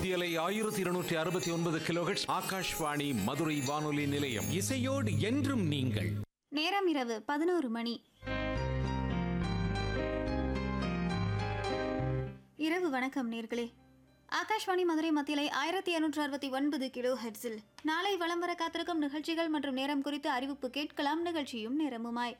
மத்தியலை ஆயிரத்தி இருநூற்றி அறுபத்தி ஒன்பது கிலோஹெட்ஸ் ஆகாஷ்வாணி மதுரை வானொலி நிலையம் இசையோடு என்றும் நீங்கள் நேரம் இரவு பதினோரு மணி இரவு வணக்கம் நேர்களே ஆகாஷ்வாணி மதுரை மத்தியிலை ஆயிரத்தி இருநூற்று அறுபத்தி ஒன்பது கிலோ ஹெட்ஸில் நாளை வலம் வர காத்திருக்கும் நிகழ்ச்சிகள் மற்றும் நேரம் குறித்து அறிவிப்பு கேட்கலாம் நிகழ்ச்சியும் நேரமுமாய்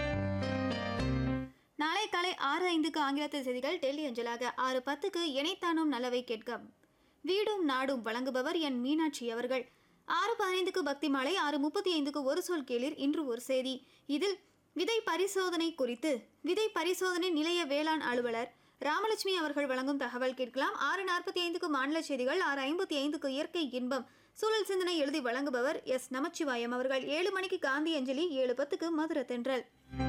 நாளை காலை ஆறு ஐந்துக்கு ஆங்கிலத்தில் செய்திகள் டெல்லி அஞ்சலாக ஆறு பத்துக்கு இணைத்தானும் நல்லவை கேட்க வீடும் நாடும் வழங்குபவர் என் மீனாட்சி அவர்கள் ஆறு பதினைந்துக்கு பக்தி மாலை ஆறு முப்பத்தி ஐந்துக்கு ஒரு சொல் கேளிர் இன்று ஒரு செய்தி இதில் விதை பரிசோதனை குறித்து விதை பரிசோதனை நிலைய வேளாண் அலுவலர் ராமலட்சுமி அவர்கள் வழங்கும் தகவல் கேட்கலாம் ஆறு நாற்பத்தி ஐந்துக்கு மாநில செய்திகள் ஆறு ஐம்பத்தி ஐந்துக்கு இயற்கை இன்பம் சூழல் சிந்தனை எழுதி வழங்குபவர் எஸ் நமச்சிவாயம் அவர்கள் ஏழு மணிக்கு காந்தி அஞ்சலி ஏழு பத்துக்கு மதுர தென்றல்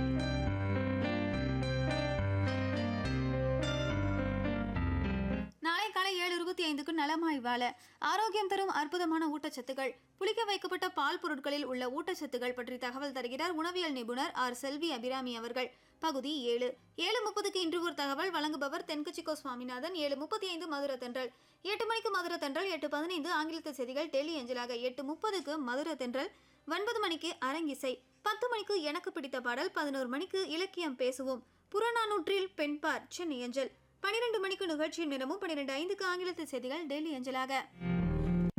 நாளை காலை ஏழு இருபத்தி ஐந்துக்கு நலமாய் வாழ ஆரோக்கியம் தரும் அற்புதமான ஊட்டச்சத்துக்கள் புளிக்க வைக்கப்பட்ட பால் பொருட்களில் உள்ள ஊட்டச்சத்துக்கள் பற்றி தகவல் தருகிறார் உணவியல் நிபுணர் ஆர் செல்வி அபிராமி அவர்கள் பகுதி ஏழு ஏழு முப்பதுக்கு இன்று ஒரு தகவல் வழங்குபவர் தென்கட்சிக்கோ சுவாமிநாதன் ஏழு முப்பத்தி ஐந்து மதுர தென்றல் எட்டு மணிக்கு மதுர தென்றல் எட்டு பதினைந்து ஆங்கிலத்து செய்திகள் டெல்லி அஞ்சலாக எட்டு முப்பதுக்கு மதுர தென்றல் ஒன்பது மணிக்கு அரங்கிசை பத்து மணிக்கு எனக்கு பிடித்த பாடல் பதினோரு மணிக்கு இலக்கியம் பேசுவோம் புறநானூற்றில் பெண்பார் சென்னை அஞ்சல் பன்னிரண்டு மணிக்கு நிகழ்ச்சியின் நிறமும் பன்னிரெண்டு ஐந்துக்கு ஆங்கிலத்தில் செய்திகள் டெல்லி அஞ்சலாக